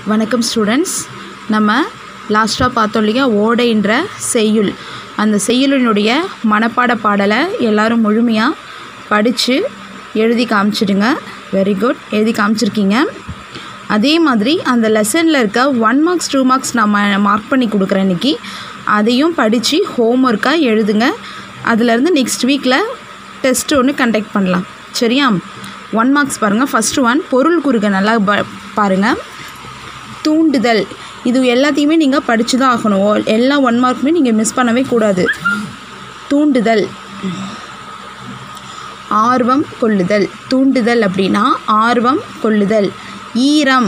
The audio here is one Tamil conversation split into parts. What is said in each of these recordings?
வணக்கம் ஸ்டூடெண்ட்ஸ் நம்ம லாஸ்ட்டாக பார்த்தோம் இல்லையா ஓடைன்ற செய்யுள் அந்த செய்யுளினுடைய மனப்பாட பாடலை எல்லாரும் முழுமையாக படித்து எழுதி காமிச்சிடுங்க வெரி குட் எழுதி காமிச்சிருக்கீங்க அதே மாதிரி அந்த லெசனில் இருக்க ஒன் மார்க்ஸ் டூ மார்க்ஸ் நான் மார்க் பண்ணி கொடுக்குறேன் இன்றைக்கி அதையும் படித்து ஹோம்ஒர்க்காக எழுதுங்க அதுலேருந்து நெக்ஸ்ட் வீக்கில் டெஸ்ட் ஒன்று கண்டக்ட் பண்ணலாம் சரியா ஒன் மார்க்ஸ் பாருங்கள் ஃபஸ்ட்டு ஒன் பொருள் குறுக நல்லா ப பாருங்கள் தூண்டுதல் இது எல்லாத்தையுமே நீங்கள் படித்து தான் ஆகணும் ஓ- எல்லா ஒன் மார்க்குமே நீங்கள் மிஸ் பண்ணவே கூடாது தூண்டுதல் ஆர்வம் கொள்ளுதல் தூண்டுதல் அப்படின்னா ஆர்வம் கொள்ளுதல் ஈரம்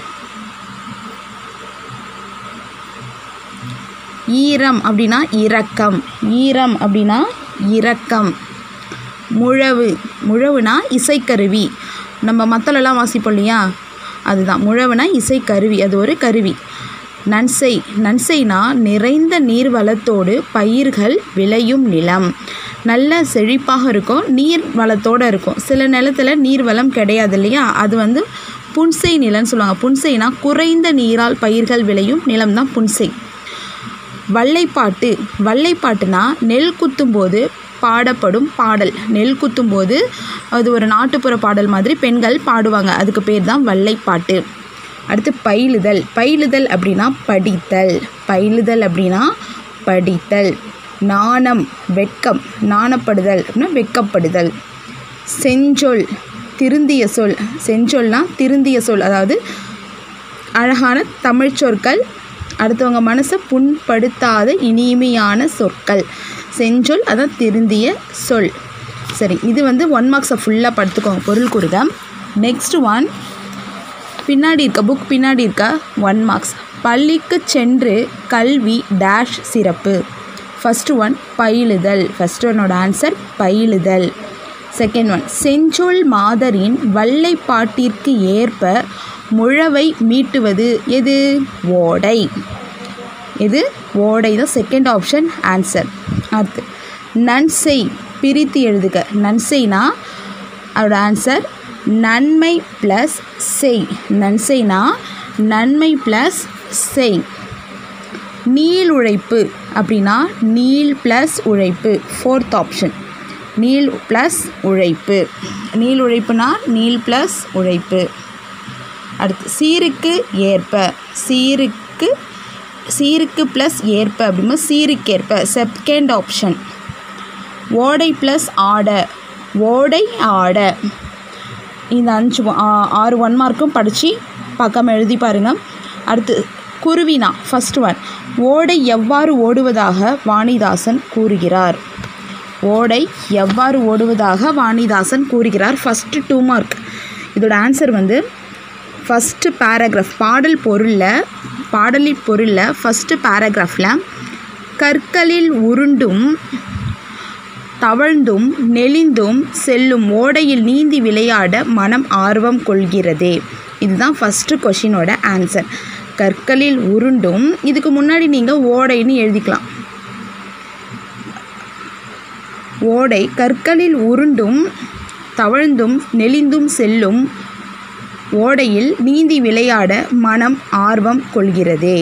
ஈரம் அப்படின்னா இரக்கம் ஈரம் அப்படின்னா இரக்கம் முழவு முழவுனா இசைக்கருவி நம்ம மத்தளெல்லாம் வாசிப்போம் இல்லையா அதுதான் முழவுனா இசைக்கருவி அது ஒரு கருவி நன்சை நன்சைனா நிறைந்த நீர் வளத்தோடு பயிர்கள் விளையும் நிலம் நல்ல செழிப்பாக இருக்கும் நீர் வளத்தோடு இருக்கும் சில நிலத்தில் நீர் வளம் கிடையாது இல்லையா அது வந்து புன்சை நிலம்னு சொல்லுவாங்க புன்சைனா குறைந்த நீரால் பயிர்கள் விளையும் நிலம் தான் புன்சை வல்லைப்பாட்டு வல்லைப்பாட்டுனா நெல் குத்தும்போது பாடப்படும் பாடல் நெல் குத்தும்போது அது ஒரு நாட்டுப்புற பாடல் மாதிரி பெண்கள் பாடுவாங்க அதுக்கு பேர் தான் வல்லைப்பாட்டு அடுத்து பயிலுதல் பயிலுதல் அப்படின்னா படித்தல் பயிலுதல் அப்படின்னா படித்தல் நாணம் வெட்கம் நாணப்படுதல் அப்படின்னா வெட்கப்படுதல் செஞ்சொல் திருந்திய சொல் செஞ்சொல்னா திருந்திய சொல் அதாவது அழகான தமிழ் சொற்கள் அடுத்தவங்க மனசை புண்படுத்தாத இனிமையான சொற்கள் செஞ்சொல் அதான் திருந்திய சொல் சரி இது வந்து ஒன் மார்க்ஸை ஃபுல்லாக படுத்துக்கோங்க பொருள் கூறுக நெக்ஸ்ட் ஒன் பின்னாடி இருக்க புக் பின்னாடி இருக்க ஒன் மார்க்ஸ் பள்ளிக்கு சென்று கல்வி டேஷ் சிறப்பு ஃபர்ஸ்ட் ஒன் பயிலுதல் ஃபர்ஸ்ட் ஒன்னோட ஆன்சர் பயிலுதல் செகண்ட் ஒன் செஞ்சொல் மாதரின் வல்லைப்பாட்டிற்கு ஏற்ப முழவை மீட்டுவது எது ஓடை இது ஓடை தான் செகண்ட் ஆப்ஷன் ஆன்சர் அடுத்து நன்செய் பிரித்து எழுதுக நன்செய்னா அதோட ஆன்சர் நன்மை ப்ளஸ் செய் நன்செய்னா நன்மை ப்ளஸ் செய் நீள் உழைப்பு அப்படின்னா நீள் ப்ளஸ் உழைப்பு ஃபோர்த் ஆப்ஷன் நீள் ப்ளஸ் உழைப்பு நீள் உழைப்புனா நீள் ப்ளஸ் உழைப்பு அடுத்து சீருக்கு ஏற்ப சீருக்கு சீருக்கு ப்ளஸ் ஏற்ப அப்படின்னா சீருக்கேற்ப செகண்ட் ஆப்ஷன் ஓடை ப்ளஸ் ஆட ஓடை ஆட இந்த அஞ்சு ஆ- ஆறு ஒன் மார்க்கும் படித்து பக்கம் எழுதி பாருங்கள் அடுத்து குருவினா ஃபர்ஸ்ட் ஒன் ஓடை எவ்வாறு ஓடுவதாக வாணிதாசன் கூறுகிறார் ஓடை எவ்வாறு ஓடுவதாக வாணிதாசன் கூறுகிறார் ஃபஸ்ட்டு டூ மார்க் இதோட ஆன்சர் வந்து ஃபஸ்ட்டு பேராகிராஃப் பாடல் பொருளில் பாடலில் பொருளில் ஃபஸ்ட்டு பேராகிராஃபில் கற்களில் உருண்டும் தவழ்ந்தும் நெளிந்தும் செல்லும் ஓடையில் நீந்தி விளையாட மனம் ஆர்வம் கொள்கிறதே இதுதான் ஃபஸ்ட்டு கொஷினோட ஆன்சர் கற்களில் உருண்டும் இதுக்கு முன்னாடி நீங்கள் ஓடைன்னு எழுதிக்கலாம் ஓடை கற்களில் உருண்டும் தவழ்ந்தும் நெளிந்தும் செல்லும் ஓடையில் நீந்தி விளையாட மனம் ஆர்வம் கொள்கிறதே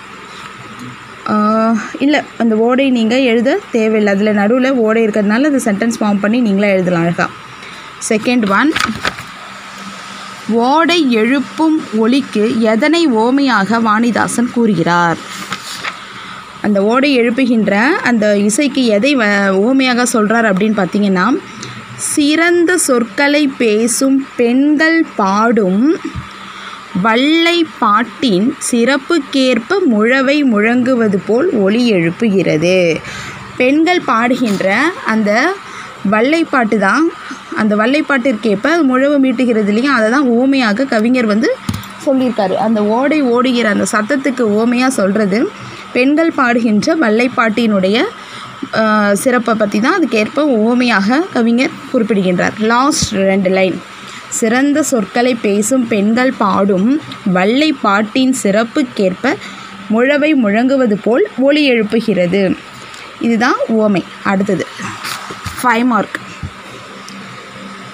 இல்லை அந்த ஓடை நீங்கள் எழுத தேவையில்லை அதில் நடுவில் ஓடை இருக்கிறதுனால அந்த சென்டென்ஸ் ஃபார்ம் பண்ணி நீங்களே எழுதலாம் அழகா செகண்ட் ஒன் ஓடை எழுப்பும் ஒலிக்கு எதனை ஓமையாக வாணிதாசன் கூறுகிறார் அந்த ஓடை எழுப்புகின்ற அந்த இசைக்கு எதை வ- ஓமையாக சொல்கிறார் அப்படின்னு பார்த்தீங்கன்னா சிறந்த சொற்களை பேசும் பெண்கள் பாடும் வல்லை பாட்டின் சிறப்புக்கேற்ப முழவை முழங்குவது போல் ஒலி எழுப்புகிறது பெண்கள் பாடுகின்ற அந்த வல்லைப்பாட்டு தான் அந்த வல்லைப்பாட்டிற்கேற்ப அது முழவு மீட்டுகிறது இல்லையா அதை தான் ஓமையாக கவிஞர் வந்து சொல்லியிருக்காரு அந்த ஓடை ஓடுகிற அந்த சத்தத்துக்கு ஓமையாக சொல்கிறது பெண்கள் பாடுகின்ற வல்லைப்பாட்டினுடைய ஆஹ், சிறப்பை பற்றி தான் அதுக்கேற்ப ஓமையாக கவிஞர் குறிப்பிடுகின்றார் லாஸ்ட் ரெண்டு லைன் சிறந்த சொற்களை பேசும் பெண்கள் பாடும் வல்லை பாட்டின் சிறப்புக்கேற்ப முழவை முழங்குவது போல் ஒலி எழுப்புகிறது இதுதான் ஓமை அடுத்தது ஃபைவ் மார்க்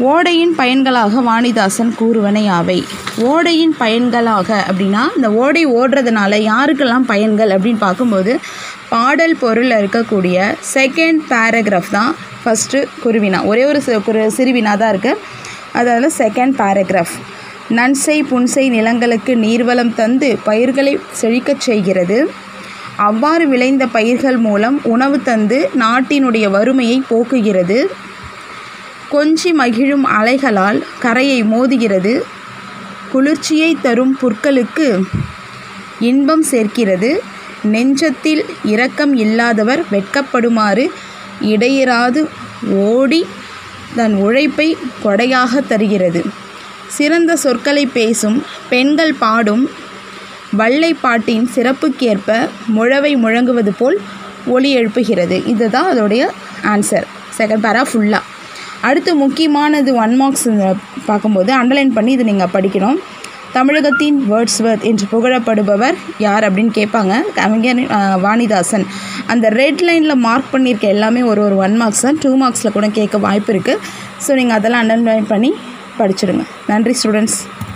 ஓடையின் பயன்களாக வாணிதாசன் கூறுவன யாவை ஓடையின் பயன்களாக அப்படின்னா இந்த ஓடை ஓடுறதுனால யாருக்கெல்லாம் பயன்கள் அப்படின்னு பார்க்கும்போது பாடல் பொருளில் இருக்கக்கூடிய செகண்ட் பேராகிராஃப் தான் ஃபஸ்ட்டு குருவினா ஒரே ஒரு சி- குரு சிறுவினா தான் இருக்குது அதாவது செகண்ட் பேராகிராஃப் நன்சை புன்சை நிலங்களுக்கு நீர்வளம் தந்து பயிர்களை செழிக்கச் செய்கிறது அவ்வாறு விளைந்த பயிர்கள் மூலம் உணவு தந்து நாட்டினுடைய வறுமையை போக்குகிறது கொஞ்சி மகிழும் அலைகளால் கரையை மோதுகிறது குளிர்ச்சியை தரும் புற்களுக்கு இன்பம் சேர்க்கிறது நெஞ்சத்தில் இரக்கம் இல்லாதவர் வெட்கப்படுமாறு இடையிறாது ஓடி தன் உழைப்பை கொடையாக தருகிறது சிறந்த சொற்களை பேசும் பெண்கள் பாடும் வள்ளை பாட்டின் சிறப்புக்கேற்ப முழவை முழங்குவது போல் ஒலி எழுப்புகிறது இதுதான் அதோடைய ஆன்சர் செகண்ட் பேரா ஃபுல்லாக அடுத்து முக்கியமானது ஒன் மார்க்ஸ் பார்க்கும்போது அண்டர்லைன் பண்ணி இது நீங்கள் படிக்கணும் தமிழகத்தின் வேர்ட்ஸ்வர்த் என்று புகழப்படுபவர் யார் அப்படின்னு கேட்பாங்க கவிஞர் அஹ், வாணிதாசன் அந்த ரெட் லைனில் மார்க் பண்ணியிருக்க எல்லாமே ஒரு ஒரு ஒன் மார்க்ஸ் தான் டூ மார்க்ஸில் கூட கேட்க வாய்ப்பு இருக்குது ஸோ நீங்கள் அதெல்லாம் அண்டர்லைன் பண்ணி படிச்சிடுங்க நன்றி ஸ்டூடெண்ட்ஸ்